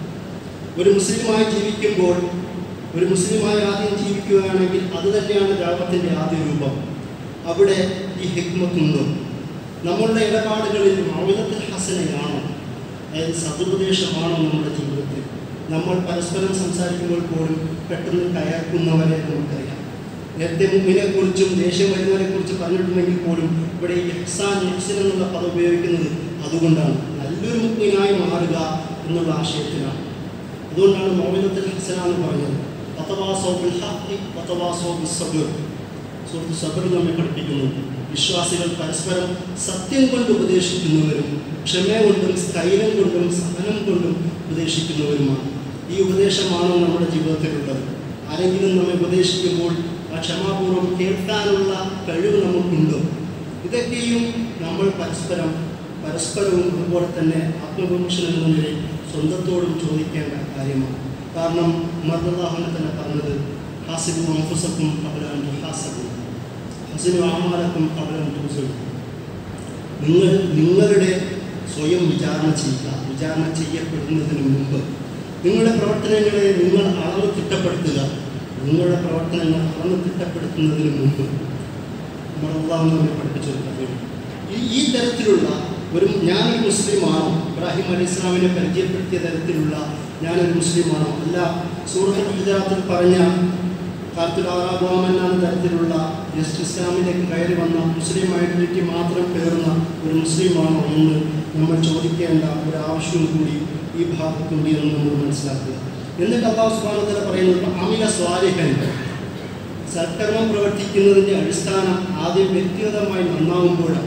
ഒരു മുസ്ലിമായി ജീവിക്കുമ്പോൾ ഒരു മുസ്ലിമായി ആദ്യം ജീവിക്കുകയാണെങ്കിൽ അത് തന്നെയാണ് ദാവത്തിൻ്റെ ആദ്യ രൂപം അവിടെ ഈ ഹിക്മത്തുണ്ട് നമ്മളുടെ ഇടപാടുകളിൽ മൗനത്തിൽ ഹസനയാണോ അതായത് സതുപദേശമാണോ നമ്മുടെ ജീവിതത്തിൽ നമ്മൾ പരസ്പരം സംസാരിക്കുമ്പോൾ പോലും പെട്ടെന്ന് കയർക്കുന്നവരെ നമുക്കറിയാം നേരത്തെ മുമ്പിനെ കുറിച്ചും ദേഷ്യം വരുന്നവരെ കുറിച്ച് പറഞ്ഞിട്ടുണ്ടെങ്കിൽ പോലും ഇവിടെ ഈ ഇഹ്സാൻ ഇഹ്സൻ എന്നുള്ള പദം ഉപയോഗിക്കുന്നത് അതുകൊണ്ടാണ് നല്ലൊരു മുഗ്മിനായി മാറുക എന്നുള്ള ആശയത്തിലാണ് അതുകൊണ്ടാണ് മൗനത്തിൽ ഹസന എന്ന് പറഞ്ഞത് പത്തവാസോ ബിൽ ഹഖ് പത്തവാസോ ബിൽ സബ്ർ സുഹൃത്ത് സബർ നമ്മെ പഠിപ്പിക്കുന്നു വിശ്വാസികൾ പരസ്പരം സത്യം കൊണ്ട് ഉപദേശിക്കുന്നവരും ക്ഷമ കൊണ്ടും സ്ഥൈര്യം കൊണ്ടും സഹനം കൊണ്ടും ഉപദേശിക്കുന്നവരുമാണ് ഈ ഉപദേശമാണ് നമ്മുടെ ജീവിതത്തിലുള്ളത് ആരെങ്കിലും നമ്മെ ഉപദേശിക്കുമ്പോൾ ആ ക്ഷമാപൂർവ്വം കേൾക്കാനുള്ള കഴിവ് നമുക്കുണ്ടോ ഇതൊക്കെയും നമ്മൾ പരസ്പരം പരസ്പരവും അതുപോലെ തന്നെ ആത്മവിമർശനം എന്ന നിലയിൽ സ്വന്തത്തോടും ചോദിക്കേണ്ട കാര്യമാണ് കാരണം മർദ്ദാഹനെ തന്നെ പറഞ്ഞത് ഹാസിബു അംഫുസക്കും കബലാൻ ഹാസബു ഹസിനു ആമാലക്കും കബലാൻ തൂസലും നിങ്ങൾ നിങ്ങളുടെ സ്വയം വിചാരണ ചെയ്യുക വിചാരണ ചെയ്യപ്പെടുന്നതിന് മുമ്പ് നിങ്ങളുടെ പ്രവർത്തനങ്ങളെ നിങ്ങൾ അളന്ന് തിട്ടപ്പെടുത്തുക നിങ്ങളുടെ പ്രവർത്തനങ്ങൾ അളന്ന് തിട്ടപ്പെടുത്തുന്നതിന് മുമ്പ് നമ്മൾ അള്ളാഹു നമ്മെ പഠിപ്പിച്ചു കാര്യം ഈ ഈ തരത്തിലുള്ള ഒരു ഞാനൊരു മുസ്ലിമാണോ ഇബ്രാഹിം അലി ഇസ്ലാമിനെ പരിചയപ്പെടുത്തിയ തരത്തിലുള്ള ഞാനൊരു മുസ്ലിമാണോ അല്ല സൂറത്ത് ഗുജറാത്തിൽ പറഞ്ഞ കാലത്തിൽ ആറാഗോമൻ എന്ന തരത്തിലുള്ള ജസ്റ്റ് ഇസ്ലാമിലേക്ക് കയറി വന്ന മുസ്ലിം ഐഡന്റിറ്റി മാത്രം പേറുന്ന ഒരു മുസ്ലിമാണോ എന്ന് നമ്മൾ ചോദിക്കേണ്ട ഒരു ആവശ്യവും കൂടി ഈ ഭാഗത്തുണ്ട് എന്ന് നമ്മൾ മനസ്സിലാക്കുക എന്നിട്ട് അള്ളാഹു സുബാനത്തല പറയുന്നത് അമില സ്വാലിഹൻ സൽക്കർമ്മം പ്രവർത്തിക്കുന്നതിൻ്റെ അടിസ്ഥാനം ആദ്യം വ്യക്തിഗതമായി നന്നാവുമ്പോഴാണ്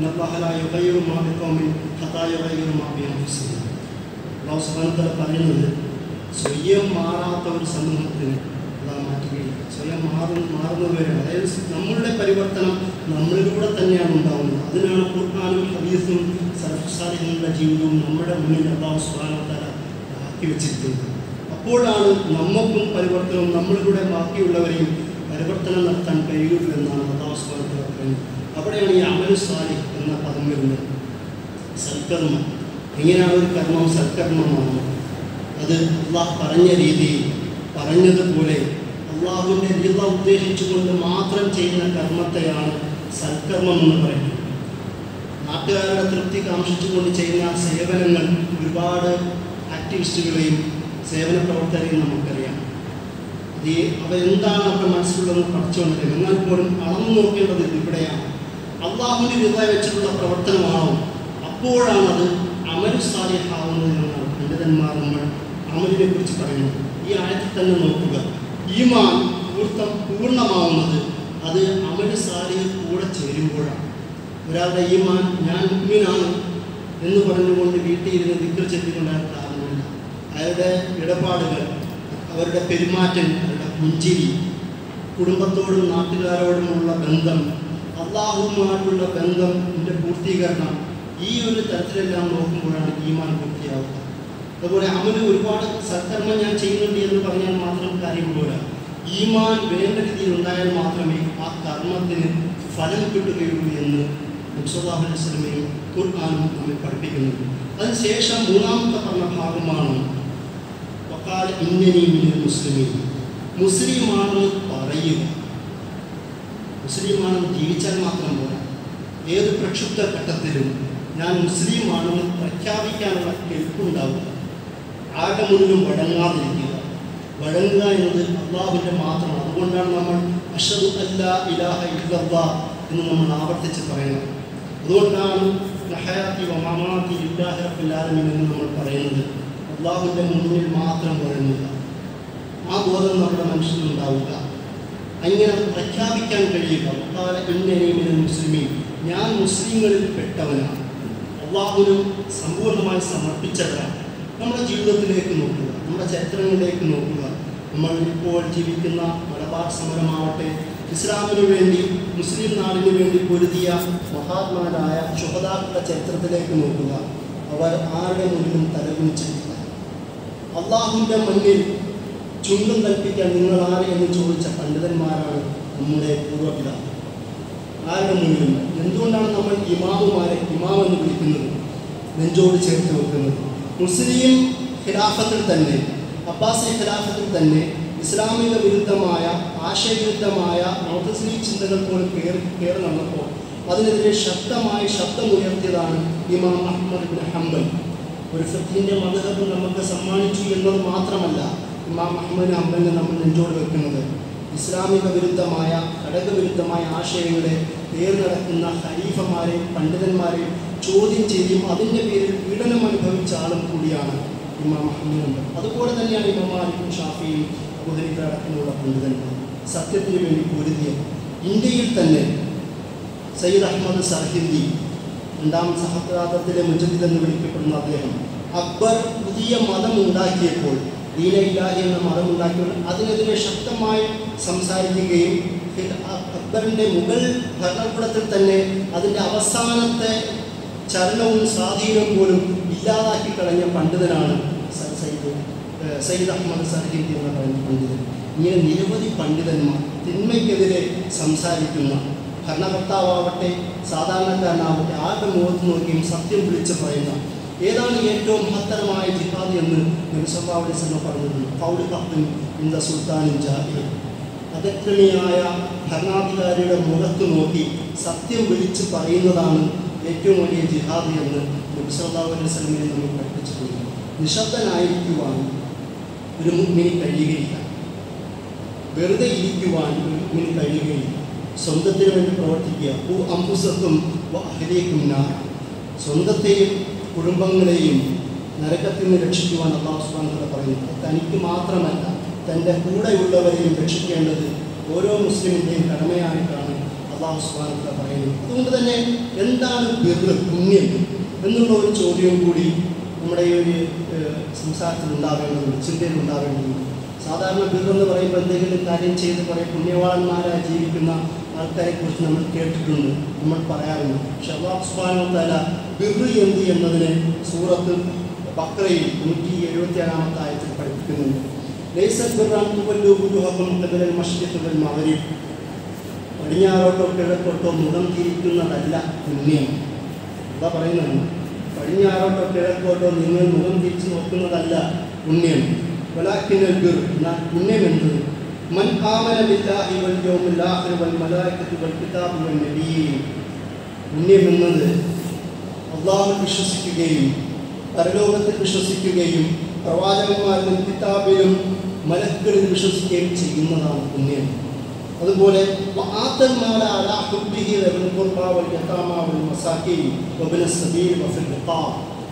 അള്ളാഹു സുബാനത്തല പറയുന്നത് സ്വയം മാറാത്ത ഒരു സമൂഹത്തിന് അതാ മാറ്റുകയില്ല സ്വയം മാറുന്ന മാറുന്നവരാണ് അതായത് നമ്മളുടെ പരിവർത്തനം നമ്മളിലൂടെ തന്നെയാണ് ഉണ്ടാവുന്നത് അതിനാണ് ഖുർആാനും ഹദീസും സർഫസാലികളുടെ ജീവിതവും നമ്മുടെ മുന്നിൽ അള്ളാഹു സുബാനത്തല ആക്കി വെച്ചിരിക്കുന്നത് അപ്പോഴാണ് നമുക്കും പരിവർത്തനവും നമ്മളിലൂടെ ബാക്കിയുള്ളവരെയും പരിവർത്തനം നടത്താൻ കഴിയുള്ളൂ എന്നാണ് അള്ളാഹു സുബാനത്തല പറയുന്നത് അവിടെയാണ് ഈ അമലു സാലി എന്ന പദം വരുന്നത് സൽക്കർമ്മം എങ്ങനെയാണ് ഒരു കർമ്മം സൽക്കർമ്മമാണ് അത് അള്ളാഹ് പറഞ്ഞ രീതിയിൽ പറഞ്ഞതുപോലെ അള്ളാഹുവിൻ്റെ രീത ഉദ്ദേശിച്ചുകൊണ്ട് മാത്രം ചെയ്യുന്ന കർമ്മത്തെയാണ് സൽക്കർമ്മം എന്ന് പറയുന്നത് നാട്ടുകാരുടെ തൃപ്തി കാംക്ഷിച്ചുകൊണ്ട് ചെയ്യുന്ന സേവനങ്ങൾ ഒരുപാട് ആക്ടിവിസ്റ്റുകളെയും സേവന പ്രവർത്തകരെയും നമുക്കറിയാം അത് ഈ അവരെന്താണ് അവരുടെ മനസ്സിലുള്ളതെന്ന് പഠിച്ചുകൊണ്ടിരിക്കും എന്നാൽ പോലും അളന്നു നോക്കേണ്ടത് ഇവിടെയാണ് അള്ളാഹുവിൻ്റെ വിധ വെച്ചിട്ടുള്ള പ്രവർത്തനമാണോ അപ്പോഴാണത് അമൽ സാലിഹാവുന്നതെന്നാണ് പണ്ഡിതന്മാർ നമ്മൾ അമലിനെ കുറിച്ച് പറയുന്നത് ഈ ആയത്തിൽ തന്നെ നോക്കുക ഈമാൻ പൂർത്തം പൂർണ്ണമാവുന്നത് അത് അമൽ സാലിഹ് കൂടെ ചേരുമ്പോഴാണ് ഒരാളുടെ ഈമാൻ ഞാൻ മുഗ്മിനാണ് എന്ന് പറഞ്ഞുകൊണ്ട് വീട്ടിൽ ഇരുന്ന് ദിക്കർ ചെല്ലിക്കൊണ്ടാൽ കാരണമില്ല അയാളുടെ ഇടപാടുകൾ അവരുടെ പെരുമാറ്റം അവരുടെ പുഞ്ചിരി കുടുംബത്തോടും നാട്ടുകാരോടുമുള്ള ബന്ധം അള്ളാഹുവുമായിട്ടുള്ള ബന്ധത്തിൻ്റെ പൂർത്തീകരണം ഈ ഒരു തരത്തിലെല്ലാം നോക്കുമ്പോഴാണ് ഈമാൻ പൂർത്തിയാവുക അതുപോലെ അമല് ഒരുപാട് സൽക്കർമ്മം ഞാൻ ചെയ്യുന്നുണ്ട് എന്ന് പറഞ്ഞാൽ മാത്രം കാര്യം പോരാ ഈമാൻ വേണ്ട രീതിയിൽ ഉണ്ടായാൽ മാത്രമേ ആ കർമ്മത്തിന് ഫലം കിട്ടുകയുള്ളൂ എന്ന് മുസല്ലാഹു അലൈഹി സ്വലമയും ഖുർആാനും നമ്മെ പഠിപ്പിക്കുന്നുണ്ട് അതിനുശേഷം മൂന്നാമത്തെ പറഞ്ഞ ഭാഗമാണ് വക്കാൽ ഇന്നനി മിനൽ മുസ്ലിമീൻ മുസ്ലിമാണെന്ന് പറയുക മുസ്ലിമാണെന്ന് ജീവിച്ചാൽ മാത്രം പോരാ ഏത് പ്രക്ഷുബ്ധ ഘട്ടത്തിലും ഞാൻ മുസ്ലിമാണെന്ന് പ്രഖ്യാപിക്കാനുള്ള കെൽപ്പുണ്ടാവുക ആരുടെ മുന്നിലും വഴങ്ങാതിരിക്കുക വഴങ്ങുക എന്നത് അള്ളാഹുവിൻ്റെ മാത്രമാണ് അതുകൊണ്ടാണ് നമ്മൾ അഷദു അല്ല ഇലാഹ ഇല്ലല്ലാ എന്ന് നമ്മൾ ആവർത്തിച്ച് പറയുന്നത് അതുകൊണ്ടാണ് നഹയാത്തി വമാമാത്തി ഇല്ലാഹി റബ്ബിൽ ആലമീൻ എന്ന് നമ്മൾ പറയുന്നത് അള്ളാഹുവിൻ്റെ മുന്നിൽ മാത്രം വഴങ്ങുക ആ ബോധം നമ്മുടെ മനസ്സിലുണ്ടാവുക അങ്ങനെ പ്രഖ്യാപിക്കാൻ കഴിയുക വക്കാല ഇന്നനീമിന മുസ്ലിമീൻ ഞാൻ മുസ്ലിങ്ങളിൽ പെട്ടവനാണ് അള്ളാഹുവിനും സമ്പൂർണ്ണമായി സമർപ്പിച്ചവരാണ് നമ്മുടെ ജീവിതത്തിലേക്ക് നോക്കുക നമ്മുടെ ചരിത്രങ്ങളിലേക്ക് നോക്കുക നമ്മൾ ഇപ്പോൾ ജീവിക്കുന്ന മലബാർ സമരമാവട്ടെ ഇസ്ലാമിന് വേണ്ടി മുസ്ലിം നാടിന് വേണ്ടി പൊരുതിയ മഹാത്മാരായ ശുഭതാക്കളുടെ ചരിത്രത്തിലേക്ക് നോക്കുക അവർ ആരുടെ മുന്നിലും തലകുനിച്ചിട്ടില്ല അള്ളാഹുവിൻ്റെ മുന്നിൽ ചുണ്ടും കൽപ്പിക്കാൻ നിങ്ങൾ ആര് എന്ന് ചോദിച്ച പണ്ഡിതന്മാരാണ് നമ്മുടെ പൂർവ്വപിതാവ് ആരുടെ മുന്നിലും എന്തുകൊണ്ടാണ് നമ്മൾ ഇമാമുമാരെ ഇമാം എന്ന് വിളിക്കുന്നത് നെഞ്ചോട് ചേർത്ത് വെക്കുന്നത് മുസ്ലിം ഖിലാഫത്തിൽ തന്നെ അബ്ബാസി ഖിലാഫത്തിൽ തന്നെ ഇസ്ലാമിക വിരുദ്ധമായ ആശയവിരുദ്ധമായ മൗതസ്ലി ചിന്തകൾ പോലും കയറി കയറി നടന്നപ്പോൾ അതിനെതിരെ ശക്തമായി ശബ്ദമുയർത്തിയതാണ് ഇമാം അഹമ്മദ് ബിൻ ഹംബൽ ഒരു ഫിഖിൻ്റെ മതഹബ് നമുക്ക് സമ്മാനിച്ചു എന്നത് മാത്രമല്ല ഇമാം അഹമ്മദ് ഹംബലിനെ നമ്മൾ നെഞ്ചോട് വെക്കുന്നത് ഇസ്ലാമിക വിരുദ്ധമായ ഘടകവിരുദ്ധമായ ആശയങ്ങളെ പേർ നടക്കുന്ന ഖലീഫമാരെയും പണ്ഡിതന്മാരെയും ചോദ്യം ചെയ്യും അതിൻ്റെ പേരിൽ പീഡനം അനുഭവിച്ച ആളും കൂടിയാണ് ഇമാം അഹമ്മദ് ഹംബൽ അതുപോലെ തന്നെയാണ് ഇമാം മാലിക്കും ഷാഫിയും അബുഹരിക്ക അടക്കമുള്ള പണ്ഡിതന്മാർ സത്യത്തിന് വേണ്ടി പൊരുതിയ ഇന്ത്യയിൽ തന്നെ സയ്യിദ് അഹമ്മദ് സർഹിന്ദി രണ്ടാം സഹസ്രാബ്ദത്തിലെ മുജദ്ദിദ് എന്ന് വിളിക്കപ്പെടുന്ന അദ്ദേഹം അക്ബർ പുതിയ മതം ഉണ്ടാക്കിയപ്പോൾ ദീന ഇലാഹി എന്ന മതം ഉണ്ടാക്കിയപ്പോൾ അതിനെതിരെ ശക്തമായി സംസാരിക്കുകയും ഹിൽ- അ- അക്ബറിൻ്റെ മുഗൾ ഭരണകൂടത്തിൽ തന്നെ അതിൻ്റെ അവസാനത്തെ ചലനവും സ്വാധീനവും പോലും ഇല്ലാതാക്കി കളഞ്ഞ പണ്ഡിതനാണ് സർ സയ്യിദ് ഏഹ് സയ്യിദ് അഹമ്മദ് സർഹിന്ദി എന്ന് പറയുന്ന പണ്ഡിതൻ ഇങ്ങനെ നിരവധി പണ്ഡിതന്മാർ തിന്മയ്ക്കെതിരെ സംസാരിക്കുന്ന ഭരണകർത്താവട്ടെ സാധാരണക്കാരനാവട്ടെ ആരുടെ മുഖത്ത് നോക്കിയും സത്യം വിളിച്ച് പറയുന്ന ഏതാണ് ഏറ്റവും മഹത്തരമായ ജിഹാദ് എന്ന് നബിസല്ലാഹുലി സ്വലം പറഞ്ഞിട്ടുണ്ട് പൗഡ് കപ്പിൻ ഇൻ ദ സുൽത്താനും ജാഹിർ അദക്രമിയായ ഭരണാധികാരിയുടെ മുഖത്ത് നോക്കി സത്യം വിളിച്ച് പറയുന്നതാണ് ഏറ്റവും വലിയ ജിഹാദ് എന്ന് നബിസല്ലാഹു അലൈഹി സ്വലമിനെ നമ്മൾ പഠിപ്പിച്ചിട്ടുണ്ട് നിശബ്ദനായിരിക്കുവാൻ ഒരു മുഗ്മിനി കഴിയുകയില്ല വെറുതെ ഇരിക്കുവാൻ ഒരു മുഗ്മിനി കഴിയുകയില്ല സ്വന്തത്തിന് വേണ്ടി പ്രവർത്തിക്കുക ഹു അംബുസത്തും അഹലേക്കും നാർ സ്വന്തത്തെയും കുടുംബങ്ങളെയും നരകത്തിൽ നിന്ന് രക്ഷിക്കുവാൻ അള്ളാഹു സുബ്ഹാനഹു പറയുന്നത് തനിക്ക് മാത്രമല്ല തൻ്റെ കൂടെയുള്ളവരെയും രക്ഷിക്കേണ്ടത് ഓരോ മുസ്ലിമിൻ്റെയും കടമയായിട്ടാണ് അള്ളാഹു സുബ്ഹാനഹു പറയുന്നത് അതുകൊണ്ട് തന്നെ എന്താണ് ബിർറ് പുണ്യം എന്നുള്ള ഒരു ചോദ്യവും കൂടി നമ്മുടെ ഈ ഒരു ഏഹ്, സംസാരത്തിൽ ഉണ്ടാവേണ്ടതുണ്ട് ചിന്തയിൽ ഉണ്ടാവേണ്ടതുണ്ട് സാധാരണ ബിർ എന്ന് പറയുമ്പോൾ എന്തെങ്കിലും കാര്യം ചെയ്ത് കുറേ പുണ്യവാളന്മാരായി ജീവിക്കുന്ന ആൾക്കാരെ കുറിച്ച് നമ്മൾ കേട്ടിട്ടുണ്ട് നമ്മൾ പറയാറുണ്ട് പക്ഷെ അള്ളാഹു സുബ്ഹാനഹു തആല ബിർ എന്ത് എന്നതിനെ സൂറത്ത് ബക്രയിൽ നൂറ്റി എഴുപത്തി ഏഴാമത്തെ ആയത്തിൽ പഠിപ്പിക്കുന്നുണ്ട് ലൈസൽ ബിർറാൻ തുവല്ലു വുജൂഹക്കും ഖിബലൽ മശ്രിഖി വൽ മഗ്രിബ് പടിഞ്ഞാറോട്ടോ കിഴക്കോട്ടോ മുഖം തിരിക്കുന്നതല്ല പുണ്യം എന്താ പറയുന്നത് പടിഞ്ഞാറോട്ടോ കിഴക്കോട്ടോ നിങ്ങൾ മുഖം തിരിച്ചു നോക്കുന്നതല്ല പുണ്യം വലാക്കിനൽ ബിർ എന്നാൽ പുണ്യം എന്നത് മൻ ആമന ബില്ലാഹി വൽ യൗമിൽ ആഖിർ വൽ മലായികത്തി വൽ കിതാബി വൽ നബിയീൻ പുണ്യം എന്നത് അള്ളാഹുവിൽ വിശ്വസിക്കുകയും പരലോകത്തിൽ വിശ്വസിക്കുകയും പ്രവാചകന്മാരിലും കിതാബിലും മലക്കുകളിൽ വിശ്വസിക്കുകയും ചെയ്യുന്നതാണ് പുണ്യം അതുപോലെ وآتى المال على حبه ذوي القربى واليتامى والمساكين وابن السبيل وفي الرقاب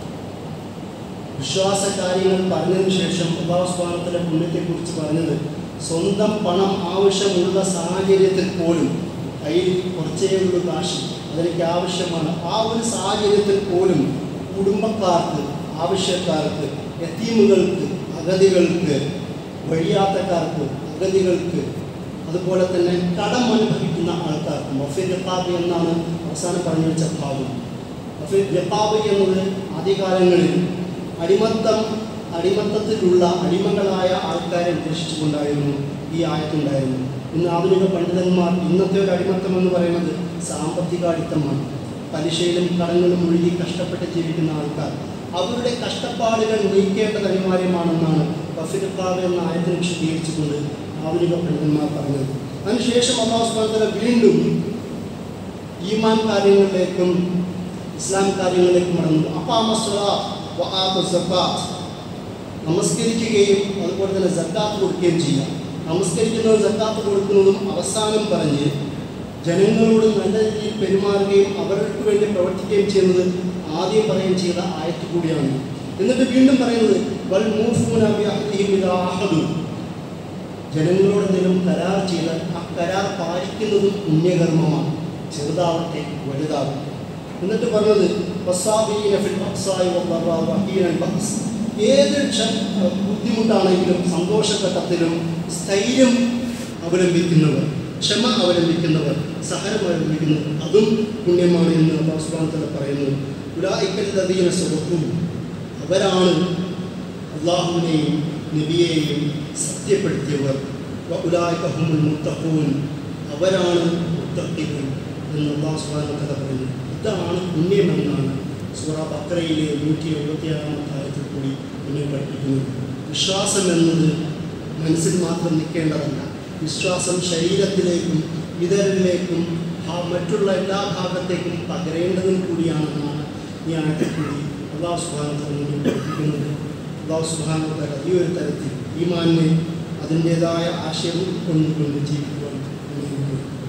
വിശ്വാസ കാര്യങ്ങൾ പറഞ്ഞതിന് ശേഷം അള്ളാഹുസ്വാനത്തിലെ പുണ്യത്തെക്കുറിച്ച് പറഞ്ഞത് സ്വന്തം പണം ആവശ്യമുള്ള സാഹചര്യത്തിൽ പോലും കയ്യിൽ കുറച്ചേ ഉള്ളൂ കാശ് അതെനിക്ക് ആവശ്യമാണ് ആ ഒരു സാഹചര്യത്തിൽ പോലും കുടുംബക്കാർക്ക് ആവശ്യക്കാർക്ക് എത്തീമുകൾക്ക് അഗതികൾക്ക് വഴിയാത്തക്കാർക്ക് അഗതികൾക്ക് അതുപോലെ തന്നെ കടം അനുഭവിക്കുന്ന ആൾക്കാർക്ക് മഫീർ റഖാബ് എന്നാണ് അവസാനം പറഞ്ഞു വെച്ച ഭാഗം മഫീർ റഖാബ് എന്നത് ആദ്യകാലങ്ങളിൽ അടിമത്തം അടിമത്തത്തിലുള്ള അടിമകളായ ആൾക്കാരെ ഉദ്ദേശിച്ചുകൊണ്ടായിരുന്നു ഈ ആയത്തുണ്ടായിരുന്നു ഇന്ന് ആധുനിക പണ്ഡിതന്മാർ ഇന്നത്തെ ഒരു അടിമത്തം എന്ന് പറയുന്നത് സാമ്പത്തിക അടിത്തമാണ് പലിശയിലും കടങ്ങളും ഒഴുകി കഷ്ടപ്പെട്ട് ജീവിക്കുന്ന ആൾക്കാർ അവരുടെ കഷ്ടപ്പാടുകൾ നീക്കേണ്ടത് അനിവാര്യമാണെന്നാണ് ബഫിർക്കാവ് എന്ന ആയത്തിനെ വിശദീകരിച്ചുകൊണ്ട് ആധുനിക പണ്ഡിതന്മാർ പറഞ്ഞത് അതിനുശേഷം അള്ളാഹുസ്മാൻ വീണ്ടും ഈമാൻ കാര്യങ്ങളിലേക്കും ഇസ്ലാം കാര്യങ്ങളിലേക്കും മടങ്ങുന്നു അപ്പാമസ്വലാത്ത് നമസ്കരിക്കുകയും അതുപോലെ തന്നെ സക്കാത്ത് കൊടുക്കുകയും ചെയ്യാം നമസ്കരിക്കുന്നവർ സക്കാത്ത് കൊടുക്കുന്നതും അവസാനം പറഞ്ഞ് ജനങ്ങളോട് നല്ല രീതിയിൽ പെരുമാറുകയും അവർക്ക് വേണ്ടി പ്രവർത്തിക്കുകയും ചെയ്യുന്നത് ആദ്യം പറയുകയും ചെയ്ത ആയത്ത് കൂടിയാണ് എന്നിട്ട് വീണ്ടും പറയുന്നത് വൽ മൂഫൂന ബിഅഹ്ദിഹിം ഇദാ അഹദു ജനങ്ങളോട് എന്തെങ്കിലും കരാർ ചെയ്താൽ ആ കരാർ പാലിക്കുന്നതും പുണ്യകർമ്മമാണ് ചെറുതാവട്ടെ വലുതാവട്ടെ എന്നിട്ട് പറഞ്ഞത് വസാബീന ഫിൽ ബഅ്സായി വദ്ദറാ വഹീനൽ ബഅ്സ് ഏത് ക്ഷ- ബുദ്ധിമുട്ടാണെങ്കിലും സന്തോഷഘട്ടത്തിലും സ്ഥൈര്യം അവലംബിക്കുന്നവർ ക്ഷമ അവലംബിക്കുന്നവർ സഹനം അവലംബിക്കുന്നവർ അതും പുണ്യമാണ് എന്ന് അള്ളാഹുസ്ലാമത്തിൽ പറയുന്നത് ഉലായിക്കല്ലതീന സുഖത്തു അവരാണ് അള്ളാഹുവിനെയും നബിയെയും സത്യപ്പെടുത്തിയവർ ഉലായിക്കഹുമുൽ മുത്തഖൂൻ അവരാണ് മുത്തഖികൾ എന്ന് അള്ളാഹു സുബ്ഹാനഹു കഥ പറയുന്നു ഇതാണ് പുണ്യമെന്നാണ് സൂറ ബക്രയിലെ നൂറ്റി എഴുപത്തിയാറാമത്തെ ആയത്തിൽ കൂടി പുണ്യം പഠിപ്പിക്കുന്നത് വിശ്വാസം എന്നത് മനസ്സിൽ മാത്രം നിൽക്കേണ്ടതല്ല വിശ്വാസം ശരീരത്തിലേക്കും ഇതരിലേക്കും ഭാ- മറ്റുള്ള എല്ലാ ഭാഗത്തേക്കും പകരേണ്ടതും കൂടിയാണെന്നാണ് ഈ ആയത്തിൽ കൂടി അള്ളാഹു സുബാനത്തോട് പഠിപ്പിക്കുന്നത് അള്ളാഹു സുബാനോത്തര ഈ ഒരു തരത്തിൽ ഈമാനെ അതിൻ്റേതായ ആശയം കൊണ്ടുകൊണ്ട് ജീവിക്കുവാൻ നമുക്ക്